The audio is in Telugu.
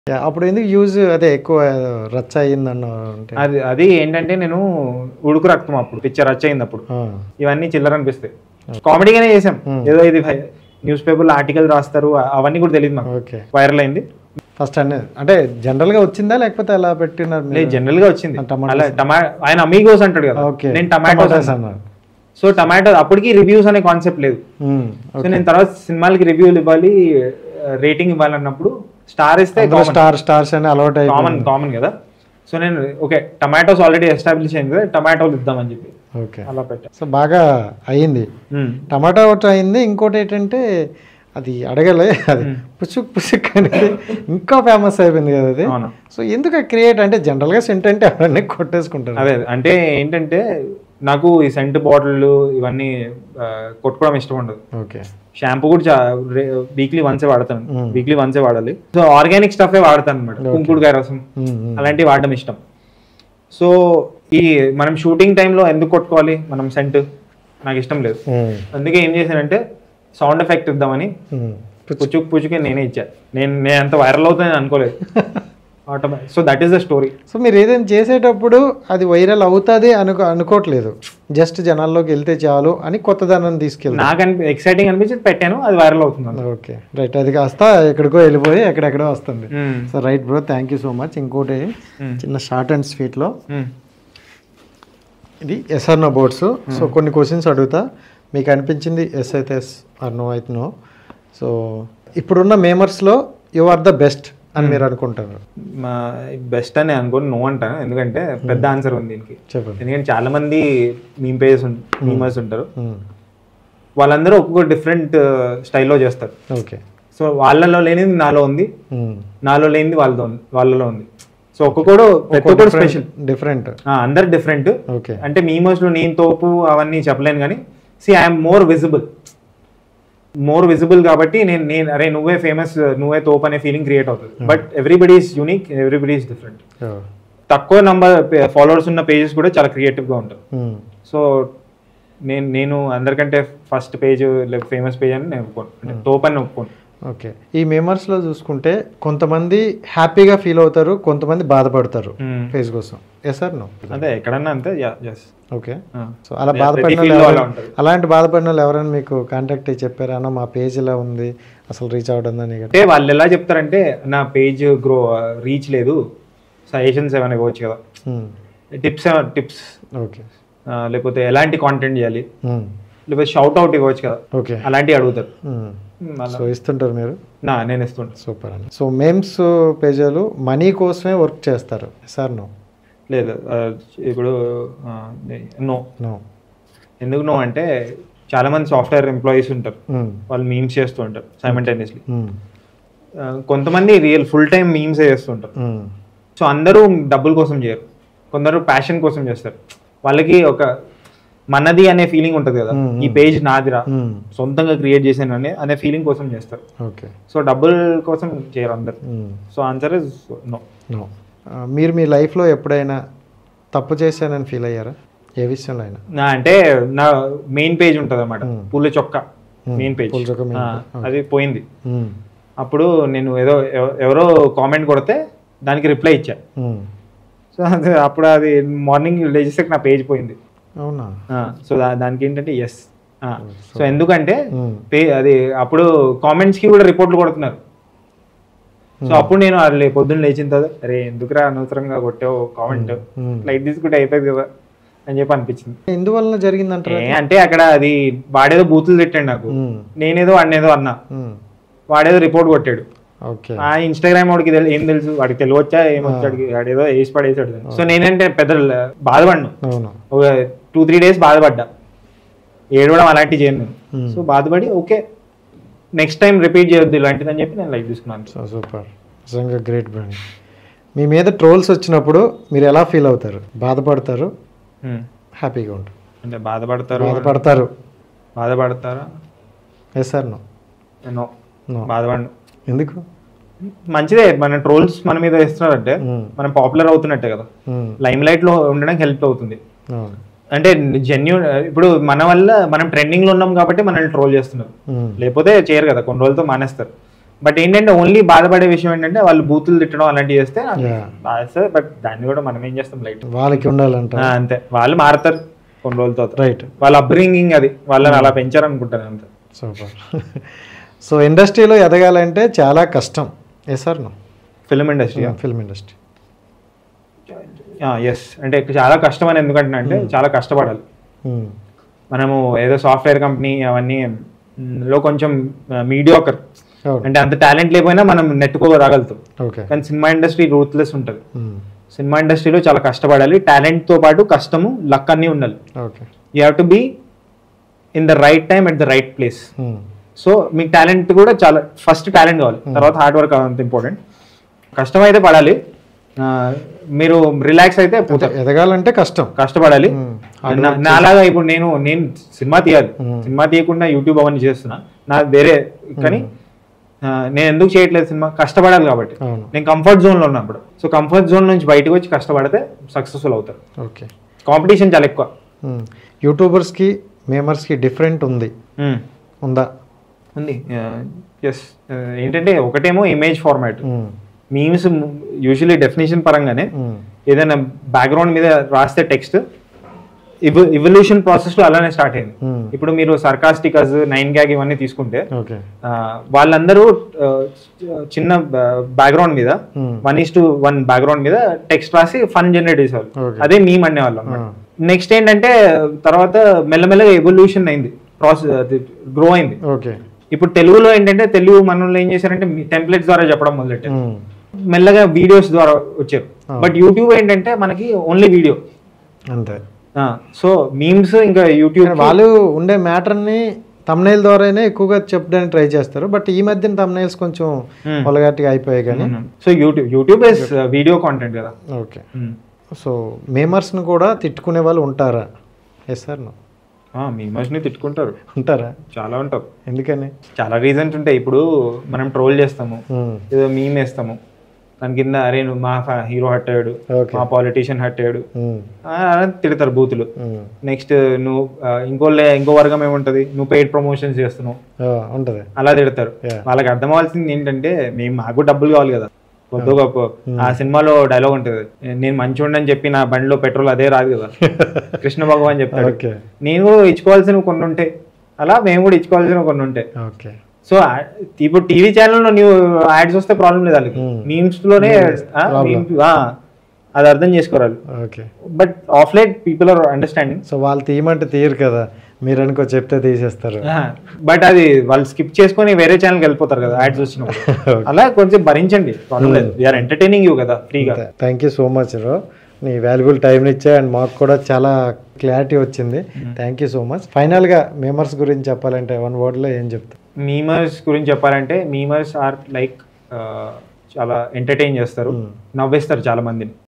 Yeah, అప్పుడు ఎందుకు యూజ్ అదే ఎక్కువ రచ్చ అయ్యిందన్నారు అంటే అది అది ఏంటంటే నేను ఉడుకు రక్తం అప్పుడు పిక్చర్ రచ్ అయింది అప్పుడు ఆ, ఇవన్నీ చిల్లర అనిపిస్తాయి కామెడీగానే చేసాం ఏదో ఇది న్యూస్ పేపర్లో ఆర్టికల్ రాస్తారు అ- అవన్నీ కూడా తెలియదు మాకు ఓకే వైరల్ అయింది ఫస్ట్ అనే అంటే జనరల్ గా వచ్చిందా లేకపోతే అలా పెట్టినారు మీరు? లేదు జనరల్ గా వచ్చింది ఆ, tomatoes. అలా టమా ఆయన అమీగోస్ అంటాడు కదా ఓకే నేను టమాటోస్ టమాటాస్ అన్నారు సో టమాటో అప్పటికి రివ్యూస్ అనే కాన్సెప్ట్ లేదు ఉమ్, సో నేను తర్వాత సినిమాలకి రివ్యూలు ఇవ్వాలి రేటింగ్ ఇవ్వాలన్నప్పుడు స్టార్ ఇస్తే అందులో స్టార్ స్టార్స్ అని అలవాటు కామన్ అయిపోయింది కామన్ కదా సో నేను ఓకే టమాటోస్ ఆల్రెడీ ఎస్టాబ్లిష్ అయింది కదా టమాటోలు ఇద్దామని చెప్పి ఓకే అలా పెట్టా సో బాగా అయింది ఉమ్. టమాటా ఒకటి అయింది ఇంకోటి ఏంటంటే అది అడగలే అది పుసుక్ పుసుక్ అనేది ఇంకా ఫేమస్ అయిపోయింది కదా అది అవును సో ఎందుకు క్రియేట్ అంటే జనరల్గా సెంట్ అంటే ఎవరన్నీ కొట్టేసుకుంటారు అదే అదే. అంటే ఏంటంటే నాకు ఈ సెంట్ బాటిల్ ఇవన్నీ ఆ, కొట్టుకోవడం ఇష్టం ఉండదు ఓకే షాంపూ కూడా వీక్లీ వన్సే వాడతాను Mm. వీక్లీ వన్సే వాడాలి సో ఆర్గానిక్ స్టఫే వాడతాను అనమాట కుంకుడుకాయ రసం ఉమ్, ఉమ్. అలాంటివి వాడడం ఇష్టం సో ఈ మనం షూటింగ్ టైంలో ఎందుకు కొట్టుకోవాలి మనం సెంట్ నాకు ఇష్టం లేదు ఉమ్, అందుకే ఏం చేశానంటే సౌండ్ ఎఫెక్ట్ ఇద్దామని ఉమ్. పుచ్చుకు పుచ్చుకే నేనే ఇచ్చా నేను నేను అంత వైరల్ అవుతుందని అనుకోలేదు automatic so that is the story so మీరు ఏదైనా చేసేటప్పుడు అది వైరల్ అవుతుంది అనుకో అనుకోవట్లేదు జస్ట్ జనాల్లోకి వెళ్తే చాలు అని కొత్తదనం తీసుకెళ్తారు నాకు అనిపి ఎక్సైటింగ్ అనిపించి పెట్టాను అది వైరల్ అవుతుంది ఓకే రైట్ అది కాస్త ఎక్కడికో వెళ్ళిపోయి ఎక్కడెక్కడో వస్తుంది మ్మ్. So right bro thank you so much ఇంకోటి మ్మ్. చిన్న షార్ట్ అండ్ స్వీట్లో మ్మ్. ఇది ఎస్ఆర్ నో బోర్డ్స్ సో కొన్ని క్వశ్చన్స్ అడుగుతా మీకు అనిపించింది ఎస్ అయితే ఎస్ ఆర్ నో అయితే నో సో ఇప్పుడున్న మేమర్స్లో యు ఆర్ ద బెస్ట్ అని మీరు అనుకుంటారు మా బెస్ట్ అని అనుకోని నో అంటాను ఎందుకంటే పెద్ద ఆన్సర్ ఉంది దీనికి చెప్పండి ఎందుకంటే చాలా మంది మీమ్ పేజెస్ మీమర్స్ ఉంటారు మ్మ్. వాళ్ళందరూ ఒక్కొక్క డిఫరెంట్ స్టైల్లో చేస్తారు ఓకే సో వాళ్ళలో లేనిది నాలో ఉంది మ్మ్. నాలో లేనిది వాళ్ళతో ఉంది వాళ్ళలో ఉంది సో ఒక్కొక్కడు ప్రతి ఒక్కడు స్పెషల్ డిఫరెంట్ అందరు డిఫరెంట్ ఓకే అంటే మీమర్స్ లో నేను తోపు అవన్నీ చెప్పలేను కానీ see I'm more visible more visible కాబట్టి నేను నేను అరే నువ్వే ఫేమస్ నువ్వే తోపు అనే ఫీలింగ్ క్రియేట్ అవుతుంది but everybody is unique everybody is different తక్కువ నంబర్ ఫాలోవర్స్ ఉన్న పేజెస్ కూడా చాలా creative గా ఉంటారు సో నేను నేను అందరికంటే ఫస్ట్ పేజ్ ఫేమస్ పేజ్ అని నేను ఒప్పుకోను అంటే తోపు అని ఒప్పుకోను ఓకే ఈ మేమర్స్లో చూసుకుంటే కొంతమంది హ్యాపీగా ఫీల్ అవుతారు కొంతమంది బాధపడతారు Hmm. ఫేస్ కోసం ఎస్ సార్ నో అదే ఎక్కడన్నా అంతే ఎస్ ఓకే సో అలా ప్రతి బాధపడిన field వాళ్ళు లో అలా ఎవరైనా- ఉంటుంది. అలాంటి బాధపడిన వాళ్ళు ఎవరైనా మీకు కాంటాక్ట్ అయ్యి చెప్పారా అన్న మా పేజ్ ఇలా ఉంది అసలు రీచ్ అవ్వడం అంటే వాళ్ళు ఎలా చెప్తారంటే నా పేజ్ గ్రో రీచ్ లేదు సజెషన్స్ ఏమైనా ఇవ్వచ్చు కదా టిప్స్ టిప్స్ ఓకే లేకపోతే ఎలాంటి కాంటెంట్ చేయాలి లేకపోతే షౌట్ అవుట్ ఇవ్వచ్చు కదా ఓకే అలాంటివి అడుగుతారు Hmm, అలా. సో ఇస్తుంటారు మీరు నా నేను ఇస్తుంటాను సూపర్ అండి సో మేమ్స్ పేజీలు మనీ కోసమే వర్క్ చేస్తారు సార్ నో లేదు ఆ, ఇప్పుడు నో నో ఎందుకు నో అంటే చాలా మంది సాఫ్ట్వేర్ ఎంప్లాయీస్ ఉంటారు వాళ్ళు మీమ్స్ చేస్తూ ఉంటారు సైమంటైనియస్లీ కొంతమంది రియల్ ఫుల్ టైం మీమ్స్ చేస్తుంటారు సో అందరూ డబ్బుల కోసం చేయరు కొందరు ప్యాషన్ కోసం చేస్తారు వాళ్ళకి ఒక మనది అనే ఫీలింగ్ ఉంటుంది కదా Hmm, ఈ పేజ్ నాదిరా సొంతంగా క్రియేట్ చేశాను అనే అనే ఫీలింగ్ కోసం చేస్తారు ఓకే సో డబ్బుల కోసం చేయరు అందరు so answer is no no మీరు మీ లైఫ్లో ఎప్పుడైనా తప్పు చేశానని ఫీల్ అయ్యారా ఏ విషయంలో అయినా నా అంటే నా మెయిన్ పేజ్ ఉంటుంది అనమాట Hmm. పూల చొక్క Hmm, మెయిన్ పేజ్ పూల చొక్కా main page. అది పోయింది మ్మ్. అప్పుడు నేను ఏదో ఎవ- ఎవరో కామెంట్ కొడితే దానికి రిప్లై ఇచ్చా మ్మ్. సో అది అప్పుడు అది మార్నింగ్ లేచేస్తే నా పేజ్ పోయింది అవునా సో దానికి ఏంటంటే ఎస్ సో ఎందుకంటే మ్మ్. పే అది అప్పుడు కామెంట్స్ కి కూడా రిపోర్ట్లు కొడుతున్నారు సో అప్పుడు నేను అది పొద్దున్న లేచిన తర్వాత అరే ఎందుకురా అనవసరంగా కొట్టావు కామెంట్ మ్మ్. లైట్ తీసుకుంటే అయిపోయింది కదా అని చెప్పి అనిపించింది ఎందువలన జరిగిందంటారా ఏ అంటే అక్కడ అది వాడేదో బూతులు తిట్టాడు నాకు మ్మ్. నేనేదో వాడినేదో అన్నా మ్మ్. వాడేదో రిపోర్ట్ కొట్టాడు ఓకే ఆ ఇన్స్టాగ్రామ్ వాడికి తెలి- ఏం తెలుసు వాడికి తెలియవచ్చా ఏమొచ్చాడు వాడేదో వేసి పడేసాడు సో నేనంటే పెద్ద బాధపడ్ను అవును ఒక టూ త్రీ డేస్ బాధపడ్డా ఏడవడం అలాంటివి చేయను నేను Hmm. సో బాధపడి ఓకే నెక్స్ట్ టైం రిపీట్ చేయొద్దు ఇలాంటిదని చెప్పి నేను లైక్ తీసుకున్నాను సో సూపర్ నిజంగా గ్రేట్ బ్రాండ్ మీ మీద ట్రోల్స్ వచ్చినప్పుడు మీరు ఎలా ఫీల్ అవుతారు బాధపడతారు Hmm. హ్యాపీగా ఉంటారు అంటే బాధపడతారు బాధపడతారు బాధపడతారా yes sir no no no బాధపడను ఎందుకు మంచిదే మన ట్రోల్స్ మన మీద వేస్తున్నారంటే Hmm. మనం పాపులర్ అవుతున్నట్టే కదా మ్మ్. లైమ్ లైట్ లో ఉండడానికి హెల్ప్ అవుతుంది అవును అంటే జెన్యున్ ఇప్పుడు మన వల్ల మనం ట్రెండింగ్ లో ఉన్నాం కాబట్టి మనల్ని ట్రోల్ చేస్తున్నారు మ్మ్. లేకపోతే చేయరు కదా కొన్ని రోజులతో మానేస్తారు బట్ ఏంటంటే ఓన్లీ బాధపడే విషయం ఏంటంటే వాళ్ళు బూతులు తిట్టడం అలాంటివి చేస్తే Yeah. బాధేస్తుంది బట్ దాన్ని కూడా మనం ఏం చేస్తాం లైట్ వాళ్ళకి ఉండాలంట అంతే వాళ్ళు మారుతారు కొన్ని రోజులతో రైట్ వాళ్ళ అప్బ్రింగింగ్ అది వాళ్ళని అలా పెంచారు అనుకుంటాను అంతే సూపర్ సో ఇండస్ట్రీలో ఎదగాలంటే చాలా కష్టం yes sir no film industry film industry yes అంటే చాలా కష్టం అని ఎందుకంటున్నా అంటే చాలా కష్టపడాలి మనము ఏదో సాఫ్ట్వేర్ కంపెనీ అవన్నీ మ్, లో కొంచెం మీడియాకర్ అంటే అంత టాలెంట్ లేకపోయినా మనం నెట్టుకో రాగలుగుతాం ఓకే కానీ సినిమా ఇండస్ట్రీ రూత్లెస్ ఉంటుంది సినిమా ఇండస్ట్రీలో చాలా కష్టపడాలి టాలెంట్ తో పాటు కష్టము లక్ అన్నీ ఉండాలి okay you have to be in the right time at the right place so మీకు టాలెంట్ కూడా చాలా ఫస్ట్ టాలెంట్ కావాలి తర్వాత హార్డ్ వర్క్ అంత ఇంపార్టెంట్ కష్టం అయితే పడాలి ఆ, మీరు రిలాక్స్ అయితే పోతారు ఎదగాలంటే కష్టం కష్టపడాలి Hmm. నా- నాలాగా ఇప్పుడు నేను నేను సినిమా తీయాలి Hmm. సినిమా తీయకుండా యూట్యూబ్ అవన్నీ చేస్తున్నా నా వేరే కానీ ఆ, నేను ఎందుకు చేయట్లేదు సినిమా కష్టపడాలి కాబట్టి అవును నేను కంఫర్ట్ జోన్ లో ఉన్నప్పుడు సో కంఫర్ట్ జోన్ నుంచి బయటకు వచ్చి కష్టపడితే సక్సెస్ఫుల్ అవుతారు ఓకే కాంపిటీషన్ చాలా ఎక్కువ యూట్యూబర్స్కి మేమర్స్కి డిఫరెంట్ ఉంది Hmm. ఉందా ఉంది ఎస్ ఏంటంటే ఒకటేమో image format memes usually definition పరంగానే ఏదైనా బ్యాక్గ్రౌండ్ మీద రాస్తే టెక్స్ట్ ఇవల్యూషన్ ప్రాసెస్ లో అలానే స్టార్ట్ అయింది Hmm. ఇప్పుడు మీరు సర్కాస్టికస్ నైన్ గ్యాగ్ ఇవన్నీ తీసుకుంటే ఓకే ఆ, వాళ్ళందరూ ఆ, చిన్న బ్యాక్గ్రౌండ్ మీద Hmm. One is to one background మీద టెక్స్ట్ రాసి ఫన్ జనరేట్ చేసేవాళ్ళు Okay. అదే మీమ్ అనేవాళ్ళం Ah. నెక్స్ట్ ఏంటంటే తర్వాత మెల్లమెల్లగా ఎవల్యూషన్ అయింది ప్రాసెస్ గ్రో అయింది ఓకే ఇప్పుడు తెలుగులో ఏంటంటే తెలుగు మనలో ఏం చేశారంటే టెంప్లెట్స్ ద్వారా చెప్పడం మొదలెట్టారు మెల్లగా వీడియోస్ ద్వారా వచ్చారు Ah. బట్ యూట్యూబ్ ఏంటంటే మనకి ఓన్లీ వీడియో అంతే సో మీమ్స్ ఇంకా యూట్యూబ్ వాళ్ళు ఉండే మ్యాటర్ని తమ్నైల్ ద్వారానే ఎక్కువగా చెప్పడానికి ట్రై చేస్తారు బట్ ఈ మధ్యన తమ్నైల్స్ కొంచెం Hmm. పొలగాటిగా అయిపోయాయి కానీ so YouTube YouTube is video content కదా ఓకే సో మేమర్స్ని కూడా తిట్టుకునే వాళ్ళు ఉంటారా ఎస్ సార్ నో మీమర్స్ ని తిట్టుకుంటారు ఉంటారా చాలా ఉంటారు ఎందుకని చాలా రీజన్స్ ఉంటాయి ఇప్పుడు మనం ట్రోల్ చేస్తాము Hmm. ఏదో మీమ్ వేస్తాము దాని కింద అరే నువ్వు మా హీరో హట్ అయ్యాడు Okay. మా పాలిటీషియన్ హట్ అయ్యాడు Hmm. ఆ, అని తిడతారు బూతులు Hmm. నెక్స్ట్ నువ్వు ఆ, ఇంకో లే- ఇంకో వర్గం ఏముంటది నువ్వు పెయిడ్ ప్రమోషన్స్ చేస్తున్నావు ఆ, ఉంటది అలా తిడతారు Yeah. వాళ్ళకి అర్థం అవ్వాల్సింది ఏంటంటే మేము మాకు డబ్బులు కావాలి కదా కొద్ది గొప్ప ఆ సినిమాలో డైలాగ్ ఉంటుంది నేను మంచి అని చెప్పి నా బండిలో పెట్రోల్ అదే రాదు కదా కృష్ణ భగవాన్ చెప్తాడు ఓకే నేను ఇచ్చుకోవాల్సినవి కొన్ని ఉంటాయి అలా మేము కూడా ఇచ్చుకోవాల్సినవి కొన్ని ఉంటాయి ఓకే సో ఆ- ఇప్పుడు టీవీ ఛానల్లో నువ్వు యాడ్స్ వస్తే ప్రాబ్లం లేదు వాళ్ళకి Hmm. మీమ్స్ లోనే ఆ, Problem. memes- ఆ, అది అర్థం చేసుకోరాలి okay but of late people are understanding so వాళ్ళు తీయమంటే తీయరు కదా మీరు అనుకో చెప్తే తీసేస్తారు బట్ అది వాళ్ళు స్కిప్ చేసుకొని వేరే ఛానల్కి వెళ్ళిపోతారు కదా యాడ్స్ వచ్చినప్పుడు అలా కొంచెం భరించండి ప్రాబ్లం లేదు వీఆర్ ఎంటర్టైనింగ్ యూ కదా ఫ్రీగా థ్యాంక్ యూ సో మచ్ రో నీ వాల్యుబుల్ టైం ఇచ్చా అండ్ మాకు కూడా చాలా క్లారిటీ వచ్చింది థ్యాంక్ యూ సో మచ్ ఫైనల్గా మేమర్స్ గురించి చెప్పాలంటే వన్ వర్డ్లో ఏం చెప్తా మీమర్స్ గురించి చెప్పాలంటే మీమర్స్ ఆర్ లైక్ చాలా ఎంటర్టైన్ చేస్తారు నవ్వేస్తారు చాలా మందిని